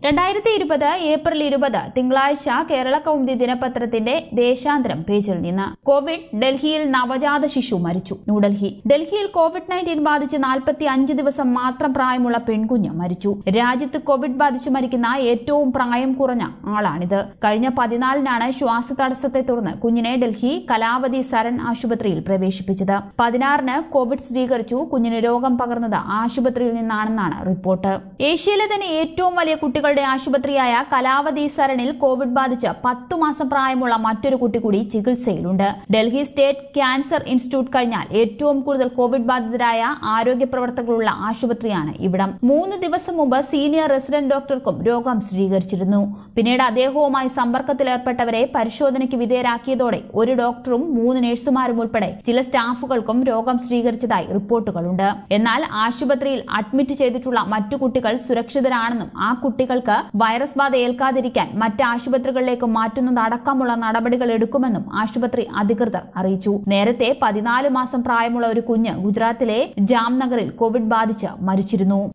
രണ്ടായിരത്തി ഇരുപത് ഏപ്രിൽ ഇരുപത് തിങ്കളാഴ്ച കേരള കൗമുദി ദിനപത്രത്തിന്റെ ദേശാന്തരം പേജിൽ നിന്ന് കോവിഡ് ഡൽഹിയിൽ നവജാത ശിശു മരിച്ചു ന്യൂഡൽഹി ഡൽഹിയിൽ കോവിഡ് നയൻറ്റീൻ ബാധിച്ച് നാൽപ്പത്തി അഞ്ച് ദിവസം മാത്രം പ്രായമുള്ള പെൺകുഞ്ഞ് മരിച്ചു രാജ്യത്ത് കോവിഡ് ബാധിച്ച് മരിക്കുന്ന ഏറ്റവും പ്രായം കുറഞ്ഞ ആളാണിത് കഴിഞ്ഞ പതിനാലിനാണ് ശ്വാസതടസ്സത്തെ തുടർന്ന് കുഞ്ഞിനെ ഡൽഹി കലാവതി സരൺ ആശുപത്രിയിൽ പ്രവേശിപ്പിച്ചത് പതിനാറിന് കോവിഡ് സ്ഥിരീകരിച്ചു കുഞ്ഞിന് രോഗം പകർന്നത് ആശുപത്രിയിൽ നിന്നാണെന്നാണ് റിപ്പോർട്ട് ഏഷ്യയിലെ തന്നെ ഏറ്റവും വലിയ കുട്ടികളുടെ ആശുപത്രിയായ കലാവതി സരണിൽ കോവിഡ് ബാധിച്ച് പത്തു മാസം പ്രായമുള്ള മറ്റൊരു കുട്ടി കൂടി ചികിത്സയിലുണ്ട് ഡൽഹി സ്റ്റേറ്റ് ക്യാൻസർ ഇൻസ്റ്റിറ്റ്യൂട്ട് കഴിഞ്ഞാൽ ഏറ്റവും കൂടുതൽ കോവിഡ് ബാധിതരായ ആരോഗ്യ പ്രവർത്തകരുള്ള ആശുപത്രിയാണ് ഇവിടം മൂന്ന് ദിവസം മുമ്പ് സീനിയർ റെസിഡന്റ് ഡോക്ടർക്കും രോഗം സ്ഥിരീകരിച്ചിരുന്നു പിന്നീട് അദ്ദേഹവുമായി സമ്പർക്കത്തിലേർപ്പെട്ടവരെ പരിശോധനയ്ക്ക് വിധേയരാക്കിയതോടെ ഒരു ഡോക്ടറും മൂന്ന് നഴ്സുമാരും ഉൾപ്പെടെ ചില സ്റ്റാഫുകൾക്കും രോഗം സ്ഥിരീകരിച്ചതായി റിപ്പോർട്ടുകളുണ്ട് എന്നാൽ ആശുപത്രിയിൽ അഡ്മിറ്റ് ചെയ്തിട്ടുള്ള മറ്റു കുട്ടികൾ സുരക്ഷിതരാണെന്നും ആ കുട്ടികൾക്ക് വൈറസ് ബാധ ഏൽക്കാതിരിക്കാൻ മറ്റ് ആശുപത്രികളിലേക്ക് മാറ്റുന്നതടക്കമുള്ള നടപടികൾ എടുക്കുമെന്നും ആശുപത്രി അധികൃതർ അറിയിച്ചു നേരത്തെ പതിനാല് മാസം പ്രായമുള്ള ഒരു കുഞ്ഞ് ഗുജറാത്തിലെ ജാംനഗറിൽ കോവിഡ് ബാധിച്ച് മരിച്ചിരുന്നു